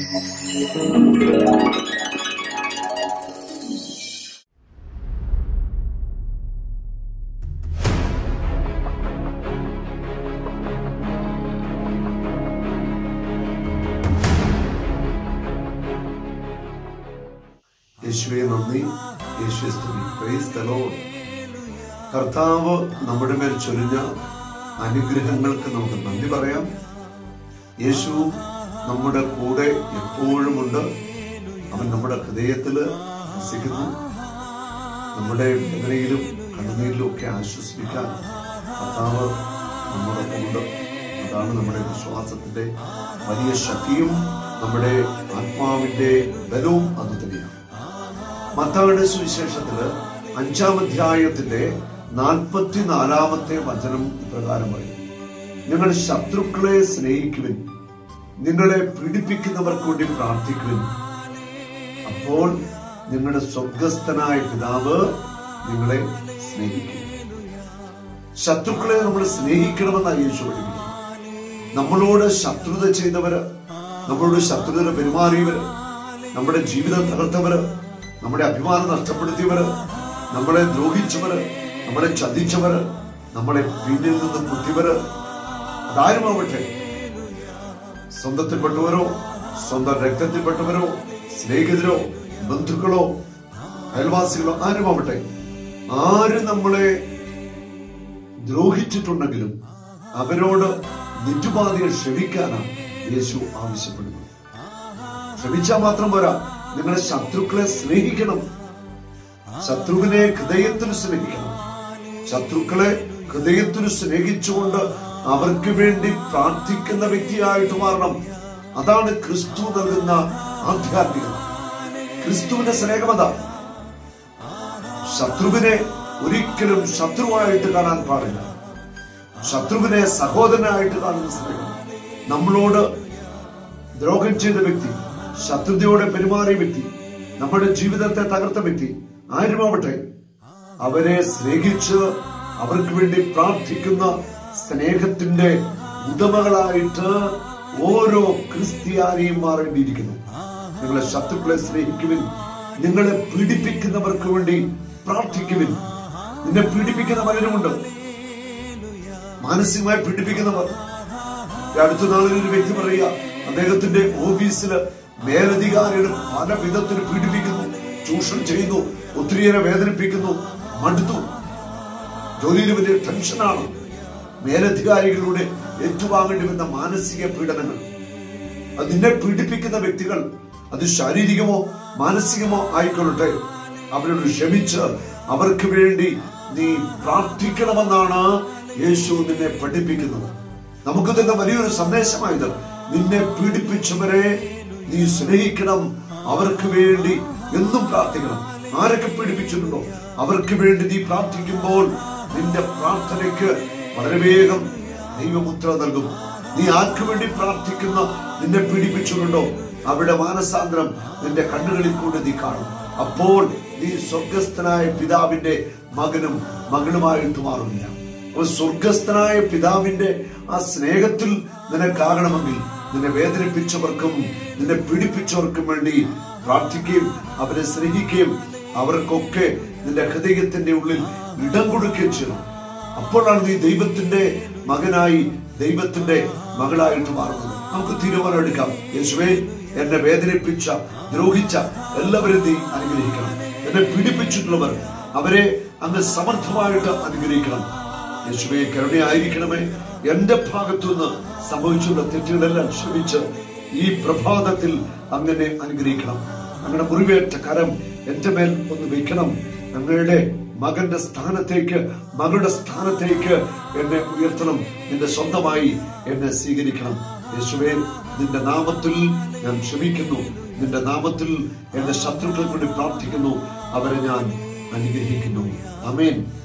യേശുവെ നന്ദി യേശുവെ സ്തുതി പ്രൈസ് ദ ലോർഡ് കർത്താവ് നമ്മുടെ മേൽ ചൊരിഞ്ഞ അനുഗ്രഹങ്ങൾക്ക് നമുക്ക് നന്ദി പറയാം യേശു നമ്മുടെ കൂടെ എപ്പോഴും ഉണ്ട് അവൻ നമ്മുടെ ഹൃദയത്തിൽ വസിക്കുന്നു നമ്മുടെ വേദനയിലും കണ്ണുനീരിലും ഒക്കെ ആശ്വസിപ്പിക്കാൻ കർത്താവ് നമ്മുടെ ഉണ്ട് അതാണ് നമ്മുടെ വിശ്വാസത്തിന്റെ വലിയ ശക്തിയും നമ്മുടെ ആത്മാവിന്റെ ബലവും അത് തന്നെയാണ് മത്തായുടെ സുവിശേഷത്തില് അഞ്ചാം അധ്യായത്തിന്റെ നാൽപ്പത്തിനാലാമത്തെ വചനം ഇപ്രകാരം പറയും നിങ്ങൾ ശത്രുക്കളെ സ്നേഹിക്കുവിൻ നിങ്ങളെ പീഡിപ്പിക്കുന്നവർക്ക് വേണ്ടി പ്രാർത്ഥിക്കുവിൻ അപ്പോൾ നിങ്ങളുടെ സ്വർഗസ്ഥനായ പിതാവ് നിങ്ങളെ സ്നേഹിക്കും ശത്രുക്കളെ നമ്മൾ സ്നേഹിക്കണമെന്നാണ് യേശു പഠിപ്പിക്കുന്നത് നമ്മളോട് ശത്രുത ചെയ്തവര് നമ്മളോട് ശത്രുത പെരുമാറിയവര് നമ്മുടെ ജീവിതം തകർത്തവര് നമ്മുടെ അഭിമാനം നഷ്ടപ്പെടുത്തിയവര് നമ്മളെ ദ്രോഹിച്ചവര് നമ്മളെ ചതിച്ചവര് നമ്മളെ പിന്നിൽ നിന്ന് കുത്തിയവര് അതാരുമാവട്ടെ സ്വന്തത്തിൽപ്പെട്ടവരോ സ്വന്തം രക്തത്തിൽപ്പെട്ടവരോ സ്നേഹിതരോ ബന്ധുക്കളോ അയൽവാസികളോ ആരുമാവട്ടെ ആര് നമ്മളെ ദ്രോഹിച്ചിട്ടുണ്ടെങ്കിലും അവരോട് നിറ്റുപാതികൾ ക്ഷമിക്കാനാണ് യേശു ആവശ്യപ്പെടുന്നത് ക്ഷമിച്ചാൽ മാത്രം പോരാ നിങ്ങളുടെ ശത്രുക്കളെ സ്നേഹിക്കണം ശത്രുവിനെ ഹൃദയത്തിൽ സ്നേഹിക്കണം ശത്രുക്കളെ ഹൃദയത്തിൽ സ്നേഹിച്ചുകൊണ്ട് അവർക്ക് വേണ്ടി പ്രാർത്ഥിക്കുന്ന വ്യക്തിയായിട്ട് മാറണം അതാണ് ക്രിസ്തു നൽകുന്ന ആധ്യാത്മികത ക്രിസ്തുവിന്റെ സ്നേഹമത ശത്രുവിനെ ഒരിക്കലും ശത്രുവായിട്ട് കാണാൻ പാടില്ല ശത്രുവിനെ സഹോദരനായിട്ട് കാണുന്ന സ്നേഹം നമ്മളോട് ദ്രോഹം ചെയ്ത വ്യക്തി ശത്രുതയോടെ പെരുമാറിയ വ്യക്തി നമ്മുടെ ജീവിതത്തെ തകർത്ത വ്യക്തി ആരുമാവട്ടെ അവരെ സ്നേഹിച്ച് അവർക്ക് വേണ്ടി പ്രാർത്ഥിക്കുന്ന സ്നേഹത്തിന്റെ ഉടമകളായിട്ട് ഓരോ ക്രിസ്ത്യാനിയും മാറേണ്ടിയിരിക്കുന്നു നിങ്ങളെ ശത്രുക്കളെ സ്നേഹിക്കുവിൻ നിങ്ങളെ പീഡിപ്പിക്കുന്നവർക്ക് വേണ്ടി പ്രാർത്ഥിക്കുവിൻ നിന്നെ പീഡിപ്പിക്കുന്ന പലരുമുണ്ട് മാനസികമായി പീഡിപ്പിക്കുന്നവർ ഈ അടുത്ത നാളിൽ ഒരു വ്യക്തി പറയുക അദ്ദേഹത്തിന്റെ ഓഫീസില് മേലധികാരികൾ പല വിധത്തിൽ പീഡിപ്പിക്കുന്നു ചൂഷണം ചെയ്യുന്നു ഒത്തിരിയേറെ വേദനിപ്പിക്കുന്നു മടുത്തു ജോലിയിൽ വലിയ ടെൻഷനാണ് മേലധികാരികളുടെ ഏറ്റുവാങ്ങേണ്ടി വന്ന മാനസിക പീഡനങ്ങൾ അത് നിന്നെ പീഡിപ്പിക്കുന്ന വ്യക്തികൾ അത് ശാരീരികമോ മാനസികമോ ആയിക്കൊള്ളട്ടെ അവരോട് ക്ഷമിച്ച് അവർക്ക് വേണ്ടി നീ പ്രാർത്ഥിക്കണമെന്നാണ് യേശു നിന്നെ പഠിപ്പിക്കുന്നത് നമുക്ക് തന്നെ വലിയൊരു സന്ദേശമായത് നിന്നെ പീഡിപ്പിച്ചവരെ നീ സ്നേഹിക്കണം അവർക്ക് വേണ്ടി എന്നും പ്രാർത്ഥിക്കണം ആരൊക്കെ പീഡിപ്പിച്ചിട്ടുണ്ടോ അവർക്ക് വേണ്ടി നീ പ്രാർത്ഥിക്കുമ്പോൾ നിന്റെ പ്രാർത്ഥനയ്ക്ക് വളരെ വേഗം ദൈവമുദ്ര നൽകും നീ ആർക്കു വേണ്ടി പ്രാർത്ഥിക്കുന്ന നിന്നെ പീഡിപ്പിച്ചിട്ടുണ്ടോ അവിടെ മാനസാന്തരം നിന്റെ കണ്ണുകളിൽ കൂടെ നീ കാണും അപ്പോൾ നീ സ്വർഗസ്ഥനായ പിതാവിന്റെ മകനും മകളുമായിട്ട് മാറുന്നില്ല അപ്പോൾ സ്വർഗസ്ഥനായ പിതാവിന്റെ ആ സ്നേഹത്തിൽ നിനക്കാകണമെങ്കിൽ നിന്നെ വേദനിപ്പിച്ചവർക്കും നിന്നെ പീഡിപ്പിച്ചവർക്കും വേണ്ടി പ്രാർത്ഥിക്കുകയും അവരെ സ്നേഹിക്കുകയും അവർക്കൊക്കെ നിന്റെ ഹൃദയത്തിന്റെ ഉള്ളിൽ ഇടം കൊടുക്കുകയും ചെയ്യണം അപ്പോഴാണ് നീ ദൈവത്തിന്റെ മകനായി ദൈവത്തിന്റെ മകളായിട്ട് മാറുന്നത് നമുക്ക് തീരുമാനം എടുക്കാം യേശുവേ എന്നെ വേദനിപ്പിച്ച ദ്രോഹിച്ച എല്ലാവരും നീ അനുഗ്രഹിക്കണം എന്നെ പീഡിപ്പിച്ചിട്ടുള്ളവർ അവരെ അങ്ങ് സമർത്ഥമായിട്ട് അനുഗ്രഹിക്കണം യേശുവെ കരുണയായിരിക്കണമേ എന്റെ ഭാഗത്തുനിന്ന് സംഭവിച്ചുള്ള തെറ്റുകളെല്ലാം ക്ഷമിച്ച് ഈ പ്രഭാതത്തിൽ അങ്ങനെ അനുഗ്രഹിക്കണം അങ്ങനെ മുറിവേറ്റ കരം എന്റെ മേൽ ഒന്ന് വെക്കണം ഞങ്ങളുടെ മകന്റെ സ്ഥാനത്തേക്ക് മകളുടെ സ്ഥാനത്തേക്ക് എന്നെ ഉയർത്തണം നിന്റെ സ്വന്തമായി എന്നെ സ്വീകരിക്കണം യേശുവേ നിന്റെ നാമത്തിൽ ഞാൻ ക്ഷമിക്കുന്നു നിന്റെ നാമത്തിൽ എന്റെ ശത്രുക്കൾക്ക് വേണ്ടി പ്രാർത്ഥിക്കുന്നു അവരെ ഞാൻ അനുഗ്രഹിക്കുന്നു അമേൻ